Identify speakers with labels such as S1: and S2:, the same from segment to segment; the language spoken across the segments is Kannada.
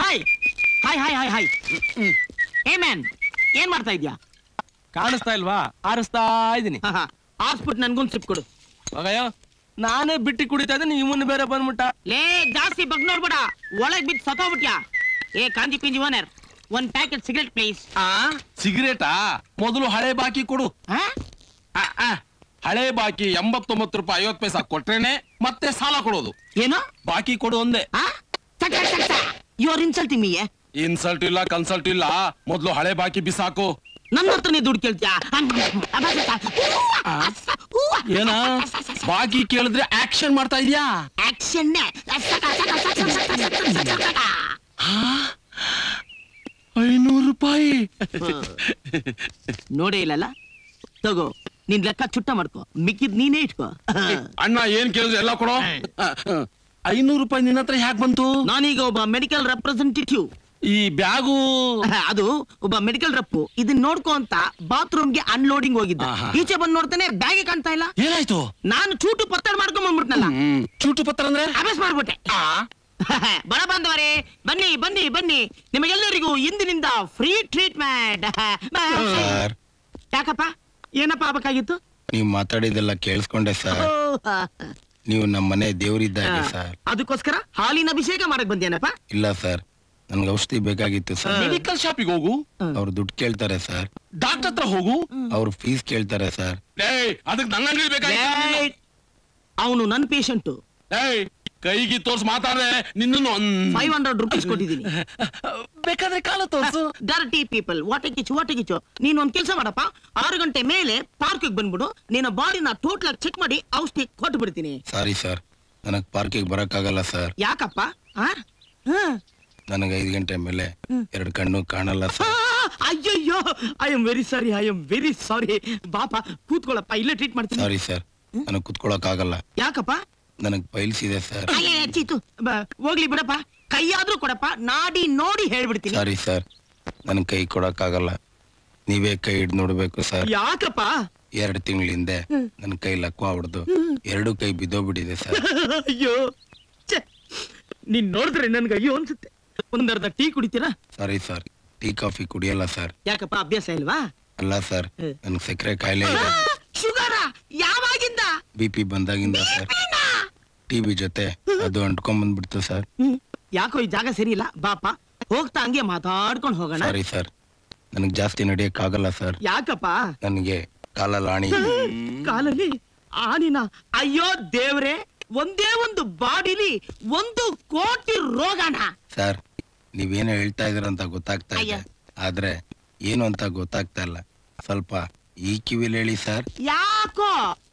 S1: Hi hi hi hi hi hey man ಏನ್ ಮಾಡ್ತಾ ಇದ್ಯಾ
S2: ಕಾಣಿಸ್ತಾ ಇಲ್ವಾ ಆರಿಸ್ತಾ ಇದೀನಿ
S1: ಆರ್ಸ್ಬಿಟ್ಟು ನನ್ಗೊಂದು ಸಿಪ್ ಕೊಡು
S2: ಮಗಯ್ಯ ನಾನೇ ಬಿಟ್ಟಿ ಕುಡಿತಾ ಇದ್ದೀನಿ ಇವನು ಬೇರೆ ಬಂದ್ಬಿಟ್ಟ
S1: ಲೇ ಜಾಸ್ತಿ ಬಗ್ ನೋಡ್ಬೇಡ ಒಳಗ್ ಬಿದ್ದು ಸತ್ತೋಗ್ಬಿಟ್ಯಾ ಏ ಕಾಂಜಿ ಪಿಂಜಿ ಓನರ್ ಒಂದ್ ಪ್ಯಾಕೆಟ್ ಸಿಗರೆಟ್ ಪ್ಲೀಸ್
S2: ಆ ಸಿಗರೇಟಾ ಮೊದಲು ಹಳೆ ಬಾಕಿ ಕೊಡು ಆ, ಆ, ಹಳೆ ಬಾಕಿ ಎಂಬತ್ತೊಂಬತ್ತು ರೂಪಾಯಿ ಐವತ್ತು ಪೈಸಾ ಕೊಟ್ರೇನೆ ಮತ್ತೆ ಸಾಲ ಕೊಡೋದು
S1: ಏನು
S2: ಬಾಕಿ ಕೊಡು ಒಂದೇ
S1: you are insulting me
S2: insult ಇಲ್ಲ ಕನ್ಸಲ್ಟ್ ಇಲ್ಲ ಮೊದಲು ಹಳೆ ಬಾಕಿ ಬಿಸಾಕು
S1: ನನ್ನ ಹತ್ರನೇ ದುಡ್ಡು ಕೇಳ್ತೀಯಾ
S2: ಏನ ಬಾಕಿ ಕೇಳಿದ್ರೆ ಆಕ್ಷನ್ ಮಾಡ್ತಾ ಇದೀಯಾ
S1: ಆಕ್ಷನ್
S2: ಐನೂರು ರೂಪಾಯಿ
S1: ನೋಡೇ ಇಲ್ಲಲ್ಲ ತಗೋ ನಿನ್ ಲೆಕ್ಕ ಚುಟ್ಟ ಮಾಡ್ಕೋ ಮಿಕ್ಕಿದ್ ನೀನೇ ಇಟ್ಕೋ
S2: ಅಣ್ಣ ಏನ್ ಕೇಳಿದ್ರೆ ಎಲ್ಲ ಕೊಡೋ ಐನೂರು ರೂಪಾಯಿ ನಿನ್ನ ಹತ್ರ ಹ್ಯಾಕ್ ಬಂತು
S1: ನಾನೀಗ ಒಬ್ಬ ಮೆಡಿಕಲ್ ರೆಪ್ರೆಸೆಂಟೇಟಿವ್
S2: ಈ ಬ್ಯಾಗು
S1: ಅದು ಒಬ್ಬ ಮೆಡಿಕಲ್ ರಪ್ಪು ಇದನ್ನ ನೋಡ್ಕೋ ಅಂತ ಬಾತ್ರೂಮ್ಗೆ ಅನ್ಲೋಡಿಂಗ್ ಹೋಗಿದ್ದ
S2: ಆಹಾ.
S1: ಈಚೆ ಬಂದ್ ನೋಡ್ತಾನೆ ಬ್ಯಾಗೆ ಕಾಣ್ತಾ ಇಲ್ಲ
S2: ಏನಾಯ್ತು
S1: ನಾನು ಚೂಟು ಪತ್ತಡ ಮಾಡ್ಕೊಂಡ್ ಬಂದ್ಬಿಟ್ನಲ್ಲ
S2: ಹ್ಮ್ ಚೂಟು ಪತ್ರ ಅಂದ್ರೆ
S1: ಅಭ್ಯಾಸ ಮಾಡ್ಬಿಟ್ಟೆ ಬಡ ಬಾಂಧವರೇ ಬನ್ನಿ ಬನ್ನಿ ಬನ್ನಿ ನಿಮಗೆಲ್ಲರಿಗೂ ಇಂದಿನಿಂದ ಫ್ರೀ ಟ್ರೀಟ್ಮೆಂಟ್
S3: ಸರ್
S1: ಯಾಕಪ್ಪ ಏನಪ್ಪ ಆಗ್ಬೇಕಾಗಿತ್ತು
S3: ನೀವು ಮಾತಾಡಿದೆಲ್ಲ ಕೇಳಿಸ್ಕೊಂಡೆ ಸರ್ ನೀವು ನಮ್ಮ ಮನೆ ದೇವರಿದ್ದಾಗೆ ಸರ್
S1: ಅದಕ್ಕೋಸ್ಕರ ಹಾಲಿನ ಅಭಿಷೇಕ ಮಾಡಕ್ ಬಂದೇನಪ್ಪ
S3: ಇಲ್ಲ ಸರ್ ನನ್ಗೆ ಔಷಧಿ ಬೇಕಾಗಿತ್ತು ಸರ್
S2: ಮೆಡಿಕಲ್ ಶಾಪಿಗೆ ಹೋಗು
S3: ಅವ್ರು ದುಡ್ಡು ಕೇಳ್ತಾರೆ ಸರ್
S2: ಡಾಕ್ಟರ್ ಹತ್ರ ಹೋಗು
S3: ಅವ್ರು ಫೀಸ್ ಕೇಳ್ತಾರೆ ಸರ್
S2: ಏಯ್ ಅದಕ್ಕೆ ನನ್ನ ಅಂಗಡಿ ಬೇಕಾಗಿತ್ತು
S1: ಅವನು ನನ್ ಪೇಷಂಟ್
S2: ಏಯ್ ಕೈಗೆ ತೋರ್ಸ್ ಮಾತಾಡ್ರೆ ನಿನ್ನನ್ನು
S1: ಫೈವ್ ಹಂಡ್ರೆಡ್ ರುಪೀಸ್ ಕೊಟ್ಟಿದ್ದೀನಿ
S2: ಬೇಕಾದ್ರೆ ಕಾಲ ತೋರ್ಸು
S1: ಡರ್ಟಿ ಪೀಪಲ್ ವಾಟೆ ಕಿಚ್ಚು ವಾಟೆ ಕಿಚ್ಚು ನೀನು ಒಂದ್ ಕೆಲಸ ಮಾಡಪ್ಪ ಆರು ಗಂಟೆ ಮೇಲೆ ಪಾರ್ಕ್ ಬಂದ್ಬಿಡು ನಿನ್ನ ಬಾಡಿನ ಟೋಟಲ್ ಆಗಿ ಚೆಕ್ ಮಾಡಿ ಔಷಧಿ ಕೊಟ್ಟು ಬಿಡ್ತೀನಿ
S3: ಸಾರಿ ಸರ್ ನನಗ್ ಪಾರ್ಕಿಗೆ ಬರಕ್ಕಾಗಲ್ಲ ಸರ್
S1: ಯಾಕಪ್ಪ ಆ? ಹ.
S3: ನನಗೆ ಐದು ಗಂಟೆ ಮೇಲೆ ಎರಡು ಕಣ್ಣು ಕಾಣಲ್ಲ
S1: ಆ,
S3: ಸರ್
S1: ಅಯ್ಯಯ್ಯೋ I am very sorry I am very sorry ಬಾಪ ಕೂತ್ಕೊಳ್ಳಪ್ಪ ಇಲ್ಲೇ ಟ್ರೀಟ್ ಮಾಡ್ತೀನಿ
S3: ಸಾರಿ ಸರ್ ನನಗ್ ಕುತ್ಕೊಳಕ್ ಆಗಲ್ಲ
S1: ಯಾಕಪ್ಪ
S3: ನನಗ್ ಪೈಲ್ಸ್ ಇದೆ ಸರ್
S1: ಅಯ್ಯ ಚೀತು ಬ- ಹೋಗ್ಲಿ ಬಿಡಪ್ಪ ಕೈಯಾದ್ರೂ ಕೊಡಪ್ಪ ನಾಡಿ ನೋಡಿ ಹೇಳ್ಬಿಡ್ತೀನಿ
S3: ಸಾರಿ ಸರ್ ನನ್ ಕೈ ಕೊಡಕ್ಕಾಗಲ್ಲ ನೀವೇ ಕೈ ಹಿಡ್ದು ನೋಡ್ಬೇಕು ಸರ್
S1: ಯಾಕಪ್ಪ
S3: ಎರಡು ತಿಂಗಳ ಹಿಂದೆ ನನ್ ಕೈ ಲಕ್ವ ಹೊಡೆದು ಎರಡು ಕೈ ಬಿದ್ದೋಗ್ಬಿಟ್ಟಿದೆ ಸರ್
S1: ಅಯ್ಯೋ ಛೆ, ನೀನ್ ನೋಡಿದ್ರೆ ನನ್ಗೆ ಅಯ್ಯೋ ಅನ್ಸುತ್ತೆ ಒಂದರ್ಧ ಟೀ ಕುಡಿತೀರಾ
S3: ಸಾರಿ ಸರ್ ಟೀ ಕಾಫಿ ಕುಡಿಯಲ್ಲ ಸರ್
S1: ಯಾಕಪ್ಪ ಅಭ್ಯಾಸ ಇಲ್ವಾ
S3: ಅಲ್ಲ ಸರ್ ನನ್ಗೆ ಸಕ್ಕರೆ ಕಾಯಿಲೆ ಇದೆ
S1: ಶುಗರ ಯಾವಾಗಿಂದ
S3: ಬಿ ಪಿ ಬಂದಾಗಿಂದ ಸರ್ ಟಿವಿ ಜೊತೆ ಅದು ಅಂಟ್ಕೊಂಡ್ ಬಂದ್ಬಿಡ್ತು ಸರ್
S1: ಹ್ಮ್. ಯಾಕೋ ಈ ಜಾಗ ಸರಿ ಇಲ್ಲ ಬಾಪ ಹೋಗ್ತಾ ಹಂಗೆ ಮಾತಾಡ್ಕೊಂಡು ಹೋಗೋಣ
S3: ಸಾರಿ ಸರ್ ನನಗ್ ಜಾಸ್ತಿ ನಡೆಯಕ್ ಆಗಲ್ಲ ಸರ್
S1: ಯಾಕಪ್ಪ
S3: ನನಗೆ ಕಾಲಲ್ಲಿ ಆಣಿ ಇದೆ.
S1: ಕಾಲಲ್ಲಿ ಆನಿನ ಅಯ್ಯೋ ದೇವ್ರೆ ಒಂದೇ ಒಂದು ಬಾಡಿಲಿ ಒಂದು ಕೋಟಿ ರೋಗಣ
S3: ಸರ್ ನೀವೇನೋ ಹೇಳ್ತಾ ಇದೀರಂತ ಗೊತ್ತಾಗ್ತಾ ಇದೆ
S1: ಅಯ್ಯ.
S3: ಆದ್ರೆ ಏನು ಅಂತ ಗೊತ್ತಾಗ್ತಾ ಇಲ್ಲ ಸ್ವಲ್ಪ ಈ ಕಿವಿಲಿ ಹೇಳಿ ಸರ್
S1: ಯಾಕೋ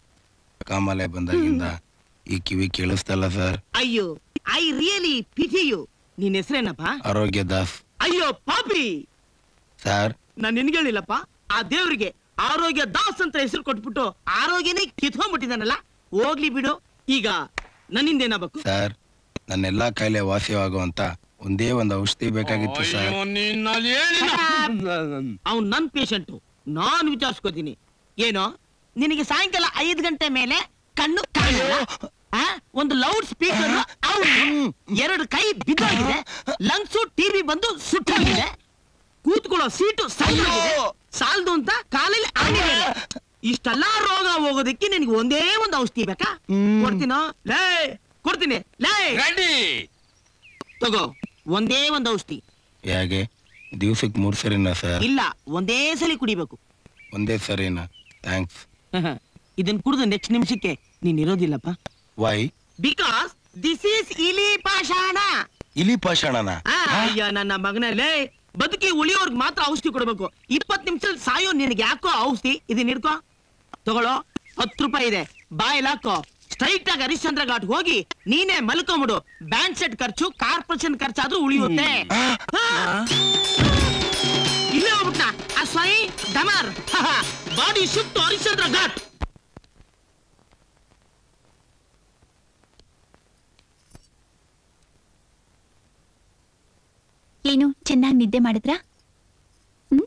S3: ಕಾಮಾಲೆ ಬಂದಾಗಿಂದ ಈ ಕಿವಿ ಕೇಳಿಸ್ತಲ್ಲ ಸರ್
S1: ಅಯ್ಯೋ ಐ ರಿಯಲಿ ಪಿಟಿ ಯು ನಿನ್ ಹೆಸರೇನಪ್ಪ
S3: ಆರೋಗ್ಯ ದಾಸ್
S1: ಅಯ್ಯೋ ಪಾಪಿ
S3: ಸರ್
S1: ನಾನ್ ನಿನ್ಗಳಿಲ್ಲಪ್ಪ ಆ ದೇವ್ರಿಗೆ ಆರೋಗ್ಯ ದಾಸ್ ಅಂತ ಹೆಸರು ಕೊಟ್ಬಿಟ್ಟು ಆರೋಗ್ಯನೇ ಕಿತ್ಕೊಂಡ್ಬಿಟ್ಟಿದಾನಲ್ಲ ಹೋಗ್ಲಿ ಬಿಡು ಈಗ ನನ್ನಿಂದ ಏನಾಗಬೇಕು
S3: ಸರ್ ನನ್ನೆಲ್ಲಾ ಕಾಯಿಲೆ ವಾಸಿಯಾಗುವಂತ ಒಂದೇ ಒಂದು ಔಷಧಿ ಬೇಕಾಗಿತ್ತು ಸರ್
S1: ಅವ್ನ್ ನನ್ ಪೇಷಂಟ್ ನಾನ್ ವಿಚಾರಿಸ್ಕೋತೀನಿ ಏನೋ ನಿನಗೆ ಸಾಯಂಕಾಲ ಐದ್ ಗಂಟೆ ಮೇಲೆ ಕಣ್ಣು ಕಾಣಲ್ಲ ಆ? ಒಂದು ಲೌಡ್ ಸ್ಪೀಕರ್ ಎರಡು ಕೈ ಬಿದ್ದೋಗಿದೆ ಲಂಗ್ಸು ಟಿವಿ ಬಂದು ಸುಟ್ಟೋಗಿದೆ ಕೂತ್ಕೊಳ್ಳೋ ಸೀಟು ಸಣ್ಣಗಿದೆ ಸಾಲದು ಅಂತ ಕಾಲಲ್ಲಿ ಆಣಿ ಬೇರೆ. ಇಷ್ಟೆಲ್ಲಾ ರೋಗ ಹೋಗೋದಕ್ಕೆ ನಿನಗೆ ಒಂದೇ ಒಂದು ಔಷಧಿ ಬೇಕಾ ಕೊಡ್ತೀನೋ ಲೇ ಕೊಡ್ತೀನಿ ಲೇ ತಗೋ ಒಂದೇ ಒಂದು ಔಷಧಿ
S3: ಹೇಗೆ ದಿವ್ಸಕ್ಕೆ ಮೂರ್ ಸರಿನಾ ಸರ್
S1: ಇಲ್ಲ ಒಂದೇ ಸಲ ಕುಡಿಬೇಕು
S3: ಒಂದೇ ಸರಿನಾ ಥ್ಯಾಂಕ್ಸ್
S1: ಇದನ್ ಕುಡಿದು ನೆಕ್ಸ್ಟ್ ನಿಮಿಷಕ್ಕೆ ನೀನ್ ಇರೋದಿಲ್ಲಪ್ಪ
S3: ವೈ
S1: ಬಿಕಾಸ್ ದಿಸ್ ಈಸ್ ಇಲಿ ಪಾಷಾಣ
S3: ಇಲಿ ಪಾಷಾಣನ
S1: ಆ, ಅಯ್ಯ ನನ್ನ ಮಗನಲ್ಲೇ ಬದುಕಿ ಉಳಿಯೋರ್ಗ್ ಮಾತ್ರ ಔಷಧಿ ಕೊಡ್ಬೇಕು ಇಪ್ಪತ್ ನಿಮಿಷದಲ್ಲಿ ಸಾಯೋ ನಿನಗೆ ಯಾಕೋ ಔಷಧಿ ಇದನ್ನ ಹಿಡ್ಕೋ ತಗೊಳ್ಳೋ ಹತ್ತು ರೂಪಾಯಿ ಇದೆ ಬಾಯಲ್ಲಿ ಹಾಕೋ ಸ್ಟ್ರೈಟ್ ಆಗಿ ಹರಿಶ್ಚಂದ್ರ ಘಾಟ್ ಹೋಗಿ ನೀನೇ ಮಲ್ಕೊಂಬಿಡು ಬ್ಯಾಂಡ್ ಸೆಟ್ ಖರ್ಚು ಕಾರ್ಪೊರೇಷನ್ ಖರ್ಚಾದ್ರೂ ಉಳಿಯುತ್ತೆ ಹಾ. ಇಲ್ಲೇ ಹೋಗ್ಬಿಟ್ಟ ಆ ಸ್ವಯಂ ಡಮರ್ ಬಾಡಿ ಶಿಫ್ಟ್ ಹರಿಶ್ಚಂದ್ರ ಘಾಟ್
S4: ಏನು ಚೆನ್ನಾಗಿ ನಿದ್ದೆ ಮಾಡಿದ್ರಾ ಹ್ಮ್?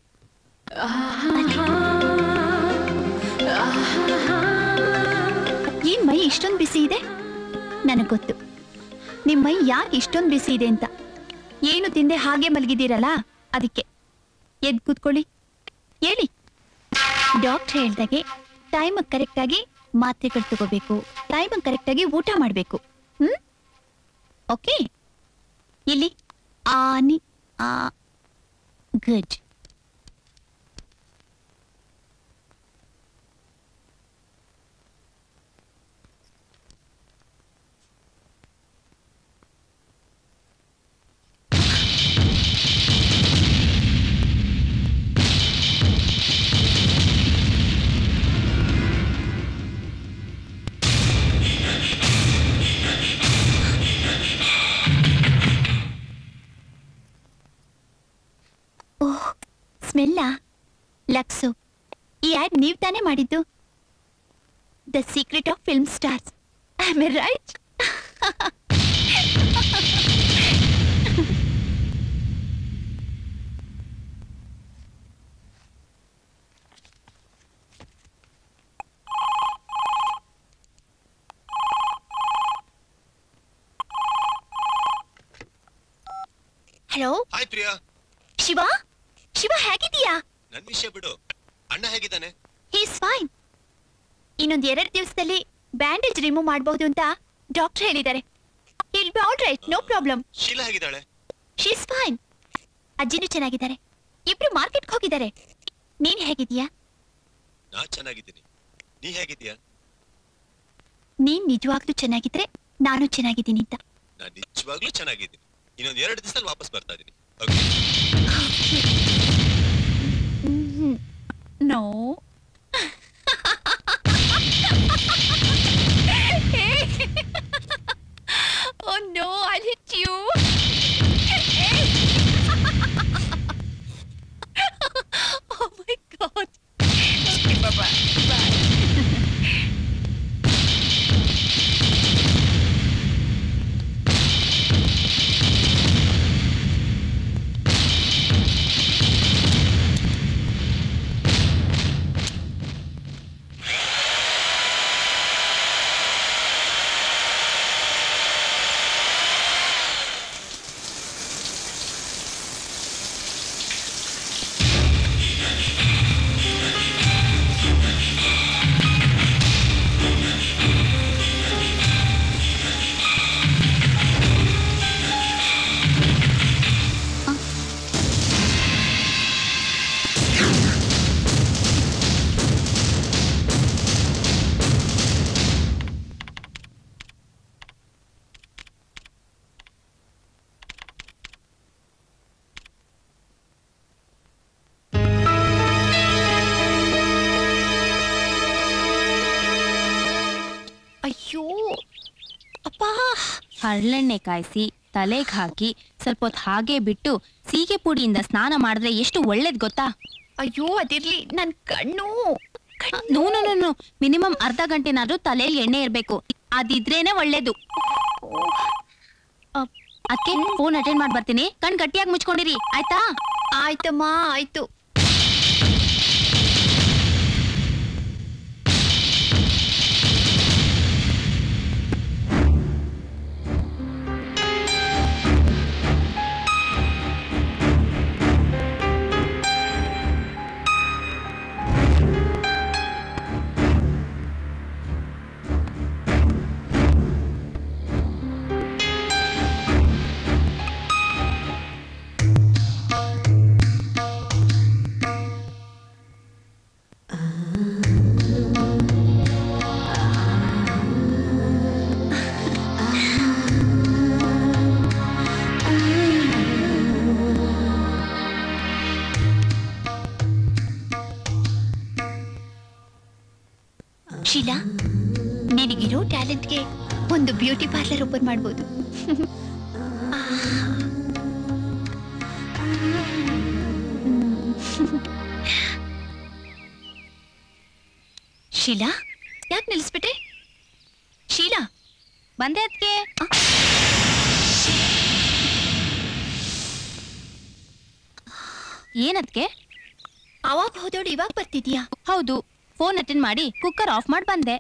S4: ಏನ್ ಮೈ ಇಷ್ಟೊಂದು ಬಿಸಿ ಇದೆ ನನಗ್ ಗೊತ್ತು ನಿಮ್ ಮೈ ಯಾಕೆ ಇಷ್ಟೊಂದು ಬಿಸಿ ಇದೆ ಅಂತ ಏನು ತಿಂದೆ ಹಾಗೆ ಮಲಗಿದ್ದೀರಲ್ಲ ಅದಕ್ಕೆ ಎದ್ ಕೂತ್ಕೊಳ್ಳಿ ಹೇಳಿ ಡಾಕ್ಟರ್ ಹೇಳ್ದಾಗೆ ಟೈಮ್ ಕರೆಕ್ಟ್ ಆಗಿ ಮಾತ್ರೆಗಳು ತಗೋಬೇಕು ಟೈಮ್ ಕರೆಕ್ಟ್ ಆಗಿ ಊಟ ಮಾಡ್ಬೇಕು ಹ್ಮ್ ಓಕೆ ಇಲ್ಲಿ ಆನಿ ಆ ಗುಡ್ ಓಹ್ ಸ್ಮೆಲ್ಲ ಲಕ್ಸು ಈ ಆಡ್ ನೀವ್ ತಾನೇ ಮಾಡಿದ್ದು the secret of film stars I may right hello
S5: hi Priya
S4: Shiva Shiva ಹೇಗಿದೀಯಾ
S5: ನನ್ ವಿಷಯ ಬಿಡು ಅಣ್ಣ ಹೇಗಿದ್ದಾನೆ
S4: ಹೀಸ್ ಫೈನ್ ಇನ್ನೊಂದ್ ಎರಡ್ ದಿವಸದಲ್ಲಿ ಬ್ಯಾಂಡೇಜ್ ರಿಮೂವ್ ಮಾಡಬಹುದು ಅಂತ ಡಾಕ್ಟರ್ ಹೇಳಿದ್ದಾರೆ will be all right no problem
S5: Sheela ಹೇಗಿದ್ದಾಳೆ
S4: ಶೀಸ್ ಫೈನ್ ಅಜ್ಜಿನೂ ಚೆನ್ನಾಗಿದ್ದಾರೆ ಇಬ್ರು ಮಾರ್ಕೆಟ್ಗೆ ಹೋಗಿದ್ದಾರೆ ನೀನ್ ಹೇಗಿದೀಯಾ
S5: ನಾ ಚೆನ್ನಾಗಿದ್ದೀನಿ ನೀ ಹೇಗಿದ್ಯಾ
S4: ನೀನ್ ನಿಜವಾಗ್ಲೂ ಚೆನ್ನಾಗಿದ್ರೆ ನಾನು ಚೆನ್ನಾಗಿದ್ದೀನಿ ಅಂತ
S5: ನಾನ್ ನಿಜವಾಗ್ಲೂ ಚೆನ್ನಾಗಿದ್ದೀನಿ ಇನ್ನೊಂದ್ ಎರಡು ದಿವಸದಲ್ಲಿ ವಾಪಸ್ ಬರ್ತಾ ಇದೀನಿ okay
S4: no Oh no, I'll hit you. oh my god. Okay, bye bye. Bye. ಅಯ್ಯೋ ಅಪ್ಪ
S6: ಹರಳೆಣ್ಣೆ ಕಾಯಿಸಿ ತಲೆಗೆ ಹಾಕಿ ಸ್ವಲ್ಪ ಹೊತ್ತು ಹಾಗೆ ಬಿಟ್ಟು ಸೀಗೆ ಪುಡಿಯಿಂದ ಸ್ನಾನ ಮಾಡಿದ್ರೆ ಎಷ್ಟು ಒಳ್ಳೇದ್ ಗೊತ್ತಾ
S4: ಅಯ್ಯೋ ಅದಿರ್ಲಿ ನನ್ ಕಣ್ಣು
S6: no no no no minimum ಅರ್ಧ ಗಂಟೆನಾದ್ರೂ ತಲೆಯಲ್ಲಿ ಎಣ್ಣೆ ಇರ್ಬೇಕು ಅದಿದ್ರೇನೆ ಒಳ್ಳೇದು ಅದಕ್ಕೆ ಫೋನ್ ಅಟೆಂಡ್ ಮಾಡಿ ಬರ್ತೀನಿ ಕಣ್ ಗಟ್ಟಿಯಾಗಿ ಮುಚ್ಕೊಂಡಿರಿ ಆಯ್ತಾ
S4: ಆಯ್ತಮ್ಮ ಆಯ್ತು ಶೀಲಾ ನಿನಗಿರೋ ಟ್ಯಾಲೆಂಟ್ಗೆ ಒಂದು ಬ್ಯೂಟಿ ಪಾರ್ಲರ್ ಓಪನ್ ಮಾಡ್ಬೋದು ಶೀಲಾ ಯಾಕೆ ನಿಲ್ಲಿಸ್ಬಿಟ್ಟೆ ಶೀಲಾ
S6: ಬಂದೆ ಅದಕ್ಕೆ ಏನದ್ಕೆ
S4: ಅವಾಗ ಹೋದೋಳು ಇವಾಗ ಬರ್ತಿದ್ಯಾ
S6: ಹೌದು ಫೋನ್ ಅಟೆಂಡ್ ಮಾಡಿ ಕುಕ್ಕರ್ ಆಫ್ ಮಾಡಿ ಬಂದೆ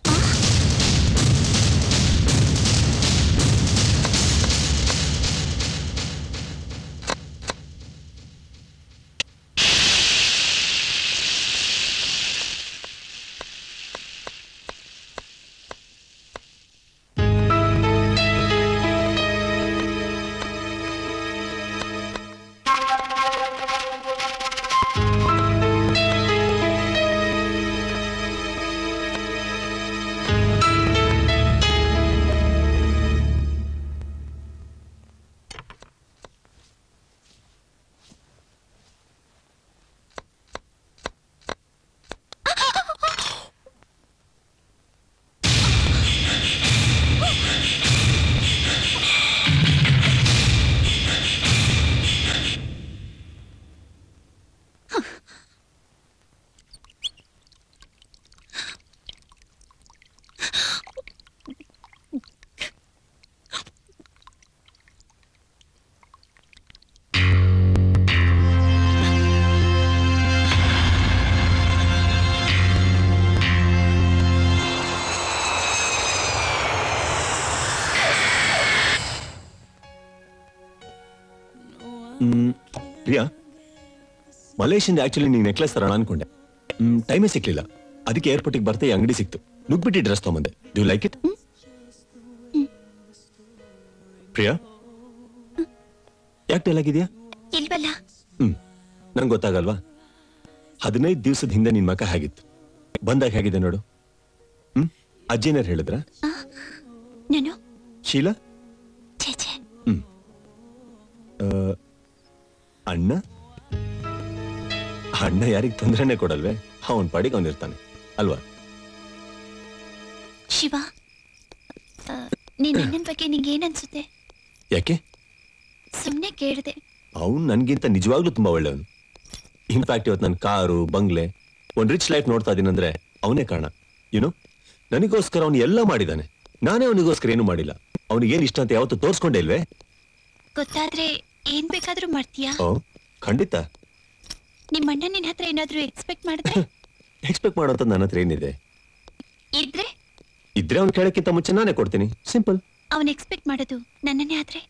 S7: ಹ್ಮ್ ಪ್ರಿಯಾ ಮಲೇಷಿಯನ್ ಆಕ್ಚುಲಿ ನೀನ್ ನೆಕ್ಲೆಸ್ ತರೋಣ ಅನ್ಕೊಂಡೆ ಹ್ಮ್ ಟೈಮೇ ಸಿಕ್ಲಿಲ್ಲ ಅದಕ್ಕೆ ಏರ್ಪೋರ್ಟಿಗೆ ಬರ್ತಾ ಈ ಅಂಗಡಿ ಸಿಕ್ತು ನುಗ್ಬಿಟ್ಟು ಡ್ರೆಸ್ ತಗೊಂಬಂದೆ ಡ್ಯೂ ಲೈಕ್ ಇಟ್ ಪ್ರಿಯಾ ಯಾಕೆ ಡಲ್ ಆಗಿದ್ಯಾ
S4: ಇಲ್ವಲ್ಲ
S7: ಹ್ಮ್ ನಂಗೆ ಗೊತ್ತಾಗಲ್ವಾ ಹದಿನೈದು ದಿವಸದ ಹಿಂದೆ ನಿನ್ ಮಕ ಹೇಗಿತ್ತು ಬಂದಾಗ ಹೇಗಿದೆ ನೋಡು ಹ್ಮ್ ಅಜ್ಜಿನಾರು ಹೇಳಿದ್ರ
S4: ನಾನು
S7: ಶೀಲಾ
S4: ಛೇ ಛೇ
S7: ಆ, ಅಣ್ಣ ಅಣ್ಣ ಯಾರಿಗ್ ತೊಂದ್ರೆನೆ ಕೊಡಲ್ವೇ ಅವನ್ ಪಾಡಿಗೆ ಅವನಿರ್ತಾನೆ ಅಲ್ವಾ
S4: ಶಿವ ಆ, ನಿನ್ ಅಣ್ಣನ್ ಬಗ್ಗೆ ನಿಂಗೆ ಏನ್ ಅನ್ಸುತ್ತೆ
S7: ಯಾಕೆ
S4: ಸುಮ್ನೆ ಕೇಳ್ದೆ
S7: ಅವ್ನು ನನ್ಗಿಂತ ನಿಜವಾಗ್ಲೂ ತುಂಬಾ ಒಳ್ಳೆಯವನು ಇನ್ಫ್ಯಾಕ್ಟ್ ಇವತ್ತು ನನ್ನ ಕಾರು ಬಂಗ್ಲೆ ಒಂದ್ ರಿಚ್ ಲೈಫ್ ನೋಡ್ತಾ ಇದೀನಂದ್ರೆ ಅವನೇ ಕಾರಣ ಯುನೋ ನನಗೋಸ್ಕರ ಅವನು ಎಲ್ಲ ಮಾಡಿದಾನೆ ನಾನೇ ಅವನಿಗೋಸ್ಕರ ಏನು ಮಾಡಿಲ್ಲ ಅವನಿಗೆ ಏನ್ ಇಷ್ಟ ಅಂತ ಯಾವತ್ತೂ ತೋರ್ಸ್ಕೊಂಡೇ ಇಲ್ವೇ
S4: ಗೊತ್ತಾದ್ರೆ ಏನ್ ಬೇಕಾದ್ರೂ ಮಾಡ್ತೀಯಾ
S7: ಓ ಖಂಡಿತ
S4: ನಿಮ್ ಅಣ್ಣ ನಿನ್ ಹತ್ರ ಏನಾದ್ರೂ ಎಕ್ಸ್ಪೆಕ್ಟ್ ಮಾಡಿದ್ರೆ
S7: ಎಕ್ಸ್ಪೆಕ್ಟ್ ಮಾಡೋಂಥ ನನ್ನ ಹತ್ರ ಏನಿದೆ
S4: ಇದ್ರೆ
S7: ಇದ್ರೆ ಅವ್ನು ಕೇಳಕ್ಕಿಂತ ಮುಂಚೆ ನಾನೇ ಕೊಡ್ತೀನಿ ಸಿಂಪಲ್
S4: ಅವನ್ ಎಕ್ಸ್ಪೆಕ್ಟ್ ಮಾಡೋದು ನನ್ನನ್ನೇ ಆದ್ರೆ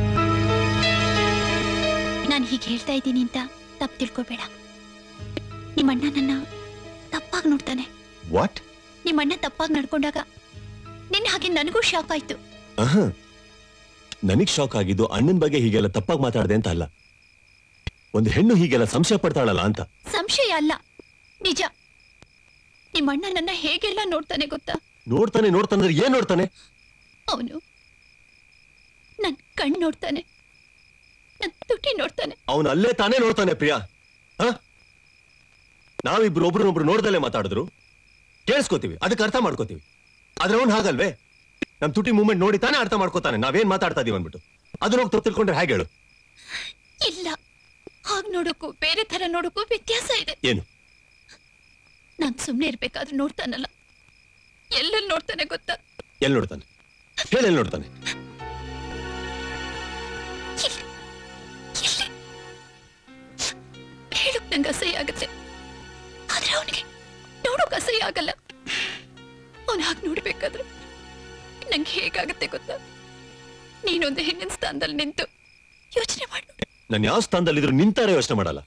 S4: ನಾನು ಹೀಗೆ ಹೇಳ್ತಾ ಇದ್ದೀನಿ ಅಂತ ತಪ್ಪು ತಿಳ್ಕೊಬೇಡ ನಿಮ್ಮ ಅಣ್ಣ ನನ್ನ ತಪ್ಪಾಗಿ ನೋಡ್ತಾನೆ
S7: ವಾಟ್
S4: ನಿಮ್ಮ ಅಣ್ಣ ತಪ್ಪಾಗಿ ನಡ್ಕೊಂಡಾಗ ನಿನ್ನ ಹಾಗೆ ನನಗೂ ಶಾಕ್ ಆಯ್ತು
S7: ಆಹಾ ನನಗ್ ಶಾಕ್ ಆಗಿದ್ದು ಅಣ್ಣನ್ ಬಗ್ಗೆ ಹೀಗೆಲ್ಲ ತಪ್ಪಾಗಿ ಮಾತಾಡ್ದೆ ಅಂತ ಅಲ್ಲ ಒಂದು ಹೆಣ್ಣು ಹೀಗೆಲ್ಲ ಸಂಶಯ ಪಡ್ತಾಳಲ್ಲ ಅಂತ
S4: ಸಂಶಯ ಅಲ್ಲ ನಿಜ ನಿಮ್ಮ ಅಣ್ಣ ನನ್ನ ಹೇಗೆಲ್ಲ ನೋಡ್ತಾನೆ ಗೊತ್ತಾ
S7: ನೋಡ್ತಾನೆ ನೋಡ್ತಾನೆ ಅಂದ್ರೆ ಏನ್ ನೋಡ್ತಾನೆ
S4: ಅವನು ನನ್ ಕಣ್ ನೋಡ್ತಾನೆ ನನ್ ತುಟಿ ನೋಡ್ತಾನೆ
S7: ಅವನು ಅಲ್ಲೇ ತಾನೇ ನೋಡ್ತಾನೆ ಪ್ರಿಯಾ ಹ? ನಾವಿಬ್ರು ಒಬ್ರನ್ನೊಬ್ರು ನೋಡ್ದಲ್ಲೇ ಮಾತಾಡಿದ್ರು ಕೇಳಿಸ್ಕೋತೀವಿ ಅದಕ್ಕೆ ಅರ್ಥ ಮಾಡ್ಕೋತೀವಿ ಆದ್ರೆ ಅವ್ನು ಹಾಗಲ್ವೇ ನಮ್ ತುಟಿ ಮೂಮೆಂಟ್ ನೋಡಿ ತಾನೇ ಅರ್ಥ ಮಾಡ್ಕೋತಾನೆ ನಾವೇನ್ ಮಾತಾಡ್ತಾ ಇದೀವಿ ಅಂದ್ಬಿಟ್ಟು ಅದನ್ನ ಹೋಗಿ ತಪ್ಪು ತಿಳ್ಕೊಂಡ್ರೆ ಹೇಗೆ ಹೇಳು
S4: ಇಲ್ಲ ಹಾಗ್ ನೋಡೋಕ್ಕೂ ಬೇರೆ ತರ ನೋಡೋಕ್ಕೂ ವ್ಯತ್ಯಾಸ ಇದೆ
S7: ಏನು
S4: ನಾನ್ ಸುಮ್ನೆ ಇರ್ಬೇಕಾದ್ರೂ ನೋಡ್ತಾನಲ್ಲ ಎಲ್ಲೆಲ್ಲಿ ನೋಡ್ತಾನೆ ಗೊತ್ತಾ
S7: ಎಲ್ಲಿ ನೋಡ್ತಾನೆ ಹೇಳಿ ಎಲ್ಲಿ ನೋಡ್ತಾನೆ
S4: ಇಲ್ಲಿ ಇಲ್ಲಿ ಹೇಳಕ್ ನಂಗೆ ಅಸಹ್ಯ ಆಗತ್ತೆ ಆದ್ರೆ ಅವನಿಗೆ ನೋಡೋಕ್ ಅಸಹ್ಯ ಆಗಲ್ಲ ಅವನ್ ಹಾಗೆ ನೋಡ್ಬೇಕಾದ್ರೆ ನಂಗೆ ಹೇಗಾಗತ್ತೆ ಗೊತ್ತಾ ನೀನೊಂದು ಹೆಣ್ಣಿನ ಸ್ಥಾನದಲ್ಲಿ ನಿಂತು ಯೋಚನೆ ಮಾಡು
S7: ನಾನು ಯಾವ ಸ್ಥಾನದಲ್ಲಿದ್ರು ನಿಂತಾರೆ ಯೋಚನೆ ಮಾಡಲ್ಲ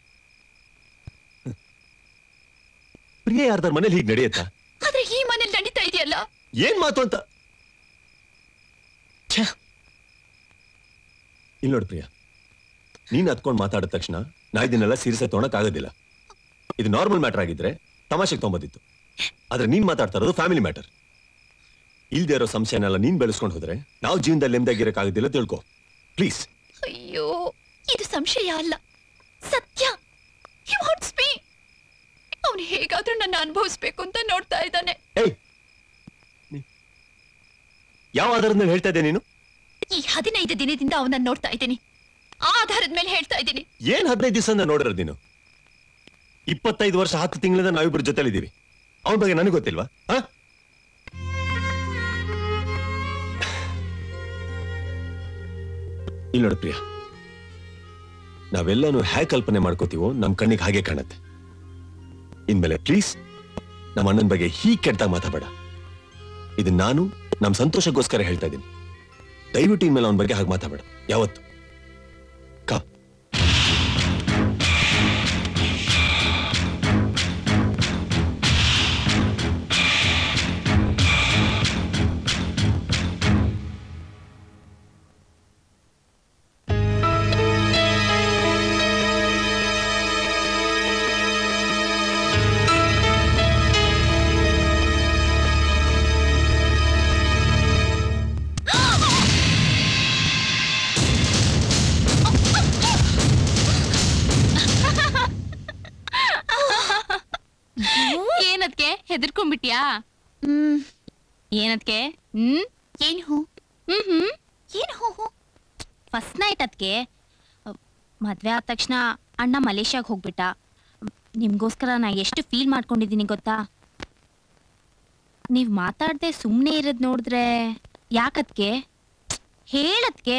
S7: ಪ್ರಿಯ ಯಾರ್ದಾರ ಮನೇಲಿ ಹೀಗೆ ನಡೆಯತ್ತಾ
S4: ಆದ್ರೆ ಈ ಮನೇಲಿ ನಡೀತಾ ಇದೆಯಲ್ಲ
S7: ಏನ್ ಮಾತು ಅಂತ ಛೆ. ಇಲ್ ನೋಡು ಪ್ರಿಯಾ ನೀನ್ ಹತ್ಕೊಂಡ್ ಮಾತಾಡಿದ ತಕ್ಷಣ ನಾ ಇದನ್ನೆಲ್ಲ ಸೀರಿಯಸ್ ತೊಗೊಳಕ್ ಆಗೋದಿಲ್ಲ ಇದು ನಾರ್ಮಲ್ ಮ್ಯಾಟರ್ ಆಗಿದ್ರೆ ತಮಾಷೆಗೆ ತೊಗೊಂಬದಿತ್ತು ಆದ್ರೆ ನೀನ್ ಮಾತಾಡ್ತಾ ಇರೋದು ಫ್ಯಾಮಿಲಿ ಮ್ಯಾಟರ್ ಇಲ್ದೇ ಇರೋ ಸಂಶಯನೆಲ್ಲ ನೀನ್ ಬೆಳೆಸ್ಕೊಂಡು ಹೋದ್ರೆ ನಾವು ಜೀವನದಲ್ಲಿ ನೆಮ್ಮದಿಯಾಗಿರಕ್ಕಾಗೋದಿಲ್ಲ ತಿಳ್ಕೊ ಪ್ಲೀಸ್
S4: ಅಯ್ಯೋ ಇದು ಸಂಶಯ ಅಲ್ಲ ಸತ್ಯ He wants me. ಅವನು ಹೇಗಾದ್ರೂ ನನ್ನ ಅನುಭವಿಸ್ಬೇಕು ಅಂತ ನೋಡ್ತಾ ಇದ್ದಾನೆ
S7: ಏಯ್ ನೀ- ಯಾವ ಆಧಾರದ ಮೇಲೆ ಹೇಳ್ತಾ ಇದ್ದೆ ನೀನು
S4: ಈ ಹದಿನೈದು ದಿನದಿಂದ ಅವನನ್ನ ನೋಡ್ತಾ ಇದ್ದೀನಿ ಆ ಆಧಾರದ ಮೇಲೆ ಹೇಳ್ತಾ ಇದ್ದೀನಿ
S7: ಏನ್ ಹದಿನೈದು ದಿವಸ ನೋಡಿರೋದು ನೀನು ಇಪ್ಪತ್ತೈದು ವರ್ಷ ಹತ್ತು ತಿಂಗಳಿಂದ ನಾವಿಬ್ರು ಜೊತೆಲಿದ್ದೀವಿ ಅವನ ಬಗ್ಗೆ ನನಗೆ ಗೊತ್ತಿಲ್ವಾ ಆ? ಇಲ್ಲಿ ನೋಡು ಪ್ರಿಯಾ ನಾವೆಲ್ಲನೂ ಹೇಗೆ ಕಲ್ಪನೆ ಮಾಡ್ಕೋತೀವೋ ನಮ್ ಕಣ್ಣಿಗೆ ಹಾಗೆ ಕಾಣತ್ತೆ ಇನ್ಮೇಲೆ ಪ್ಲೀಸ್ ನಮ್ಮ ಅಣ್ಣನ ಬಗ್ಗೆ ಹೀಗೆ ಕೆಟ್ಟಾಗ ಮಾತಾಡಬೇಡ ಇದು ನಾನು ನಮ್ ಸಂತೋಷಕ್ಕೋಸ್ಕರ ಹೇಳ್ತಾ ಇದ್ದೀನಿ ದಯವಿಟ್ಟು ಇನ್ಮೇಲೆ ಅವನ ಬಗ್ಗೆ ಹಾಗೆ ಮಾತಾಡಬೇಡ ಯಾವತ್ತು ಕಾ
S6: ಏನದ್ಕೆ ಹೆದರ್ಕೊಂಡ್ಬಿಟ್ಯಾ
S4: ಹ್ಮ್
S6: ಏನದ್ಕೆ ಹ್ಮ್
S4: ಏನ್ ಹೂ
S6: ಹ್ಮ್ ಹ್ಮ್
S4: ಏನ್ ಹೂ ಹೂ
S6: ಫಸ್ಟ್ ನೈಟ್ ಅದಕ್ಕೆ ಮದ್ವೆ ಆದ ತಕ್ಷಣ ಅಣ್ಣ ಮಲೇಷ್ಯಾಗ ಹೋಗ್ಬಿಟ್ಟ ನಿಮ್ಗೋಸ್ಕರ ನಾ ಎಷ್ಟು ಫೀಲ್ ಮಾಡ್ಕೊಂಡಿದ್ದೀನಿ ಗೊತ್ತಾ ನೀವ್ ಮಾತಾಡ್ದೆ ಸುಮ್ಮನೆ ಇರೋದ್ ನೋಡಿದ್ರೆ ಯಾಕದ್ಕೆ ಹೇಳದ್ಕೆ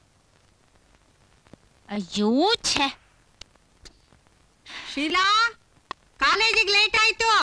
S6: ಅಯ್ಯೋ ಛೇ
S8: ಶೀಲಾ ಕಾಲೇಜಿಗೆ ಲೇಟ್ ಆಯ್ತು